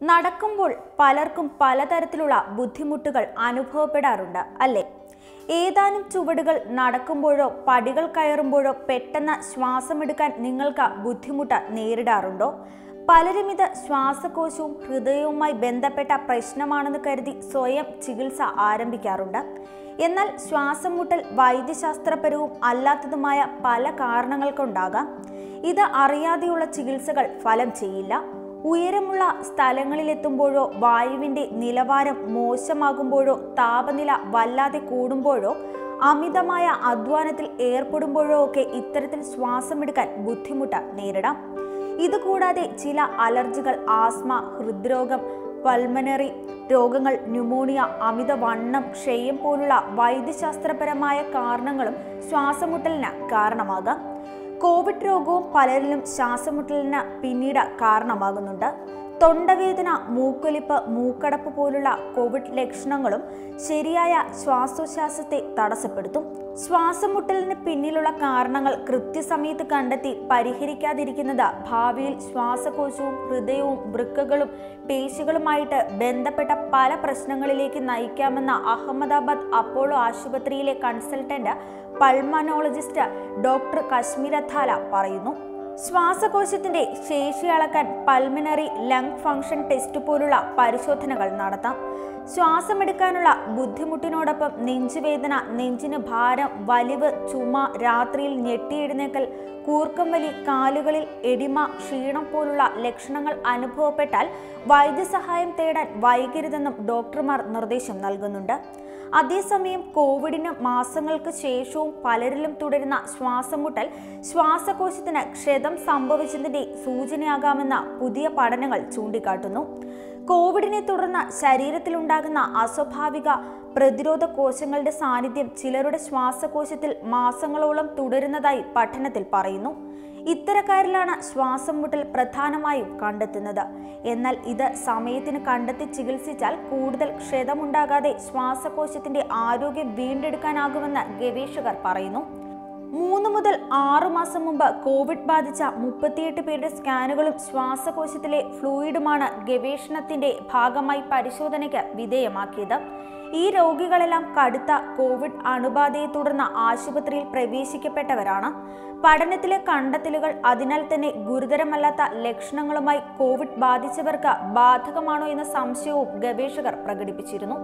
നടക്കുമ്പോൾ പലർക്കും പലതരത്തിലുള്ള ബുദ്ധിമുട്ടുകൾ അനുഭവപ്പെടാറുണ്ട് അല്ലേ ഏതാനും ചുവടുകൾ നടക്കുമ്പോഴോ പടികൾ കയറുമ്പോഴോ പെട്ടെന്ന് ശ്വാസമെടുക്കാൻ നിങ്ങൾക്ക് ബുദ്ധിമുട്ട് നേരിടാറുണ്ടോ പലരും ഇത് ശ്വാസകോശവും ഹൃദയവുമായി ബന്ധപ്പെട്ട പ്രശ്നമാണെന്ന് കരുതി സ്വയം ചികിത്സ ആരംഭിക്കാറുണ്ട് എന്നാൽ ശ്വാസം മുട്ടൽ വൈദ്യശാസ്ത്രപരവും അല്ലാത്തതുമായ പല കാരണങ്ങൾ കൊണ്ടാകാം ഇത് അറിയാതെയുള്ള ചികിത്സകൾ ഫലം ചെയ്യില്ല ഉയരമുള്ള സ്ഥലങ്ങളിലെത്തുമ്പോഴോ വായുവിന്റെ നിലവാരം മോശമാകുമ്പോഴോ താപനില വല്ലാതെ കൂടുമ്പോഴോ അമിതമായ അധ്വാനത്തിൽ ഏർപ്പെടുമ്പോഴോ ഒക്കെ ഇത്തരത്തിൽ ശ്വാസമെടുക്കാൻ ബുദ്ധിമുട്ട് നേരിടാം ഇതുകൂടാതെ ചില അലർജികൾ ആസ്മ ഹൃദ്രോഗം പൾമനറി രോഗങ്ങൾ ന്യൂമോണിയ അമിതവണ്ണം ക്ഷയം പോലുള്ള വൈദ്യശാസ്ത്രപരമായ കാരണങ്ങളും ശ്വാസമുട്ടലിന് കാരണമാകാം കോവിഡ് രോഗവും പലരിലും ശ്വാസമുട്ടലിന് പിന്നീട് കാരണമാകുന്നുണ്ട് തൊണ്ടവേദന മൂക്കൊലിപ്പ് മൂക്കടപ്പ് പോലുള്ള കോവിഡ് ലക്ഷണങ്ങളും ശരിയായ ശ്വാസോച്ഛ്വാസത്തെ തടസ്സപ്പെടുത്തും ശ്വാസമുട്ടലിന് പിന്നിലുള്ള കാരണങ്ങൾ കൃത്യസമയത്ത് കണ്ടെത്തി പരിഹരിക്കാതിരിക്കുന്നത് ഭാവിയിൽ ശ്വാസകോശവും ഹൃദയവും വൃക്കകളും പേശികളുമായിട്ട് ബന്ധപ്പെട്ട പല പ്രശ്നങ്ങളിലേക്ക് നയിക്കാമെന്ന അഹമ്മദാബാദ് അപ്പോളോ ആശുപത്രിയിലെ consultant pulmonologist doctor Kashmira Thala പറയുന്നു ശ്വാസകോശത്തിന്റെ ശേഷി അളക്കാൻ പൾമിനറി ലങ് ഫംഗ്ഷൻ ടെസ്റ്റ് പോലുള്ള പരിശോധനകൾ നടത്താം ശ്വാസമെടുക്കാനുള്ള ബുദ്ധിമുട്ടിനോടൊപ്പം നെഞ്ചുവേദന നെഞ്ചിന് ഭാരം വലിവ് ചുമ രാത്രിയിൽ ഞെട്ടിയെഴുന്നേക്കൽ കൂർക്കം വലി കാലുകളിൽ എടിമ ക്ഷീണം പോലുള്ള ലക്ഷണങ്ങൾ അനുഭവപ്പെട്ടാൽ വൈദ്യസഹായം തേടാൻ വൈകരുതെന്നും ഡോക്ടർമാർ നിർദ്ദേശം നൽകുന്നുണ്ട് അതേസമയം കോവിഡിന് മാസങ്ങൾക്ക് ശേഷവും പലരിലും തുടരുന്ന ശ്വാസമുട്ടൽ ശ്വാസകോശത്തിന് ക്ഷതം സംഭവിച്ചതിന്റെ സൂചനയാകാമെന്ന പുതിയ പഠനങ്ങൾ ചൂണ്ടിക്കാട്ടുന്നു കോവിഡിനെ തുടർന്ന് ശരീരത്തിലുണ്ടാകുന്ന അസ്വാഭാവിക പ്രതിരോധ കോശങ്ങളുടെ സാന്നിധ്യം ചിലരുടെ ശ്വാസകോശത്തിൽ മാസങ്ങളോളം തുടരുന്നതായി പഠനത്തിൽ പറയുന്നു ഇത്തരക്കാരിലാണ് ശ്വാസം മുട്ടൽ പ്രധാനമായും കണ്ടെത്തുന്നത് എന്നാൽ ഇത് സമയത്തിന് കണ്ടെത്തി ചികിത്സിച്ചാൽ കൂടുതൽ ക്ഷതമുണ്ടാകാതെ ശ്വാസകോശത്തിന്റെ ആരോഗ്യം വീണ്ടെടുക്കാനാകുമെന്ന് ഗവേഷകർ പറയുന്നു മൂന്ന് മുതൽ ആറു മാസം മുമ്പ് കോവിഡ് ബാധിച്ച മുപ്പത്തിയെട്ട് പേരുടെ സ്കാനുകളും ശ്വാസകോശത്തിലെ ഫ്ലൂയിഡുമാണ് ഗവേഷണത്തിന്റെ ഭാഗമായി പരിശോധനയ്ക്ക് വിധേയമാക്കിയത് ഈ രോഗികളെല്ലാം കടുത്ത കോവിഡ് അണുബാധയെ തുടർന്ന് ആശുപത്രിയിൽ പ്രവേശിക്കപ്പെട്ടവരാണ് പഠനത്തിലെ കണ്ടെത്തലുകൾ അതിനാൽ തന്നെ ഗുരുതരമല്ലാത്ത ലക്ഷണങ്ങളുമായി കോവിഡ് ബാധിച്ചവർക്ക് ബാധകമാണോ എന്ന സംശയവും ഗവേഷകർ പ്രകടിപ്പിച്ചിരുന്നു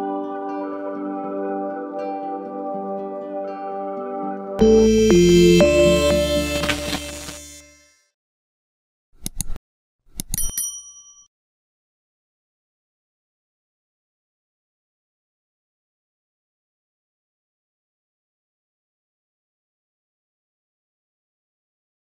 thank you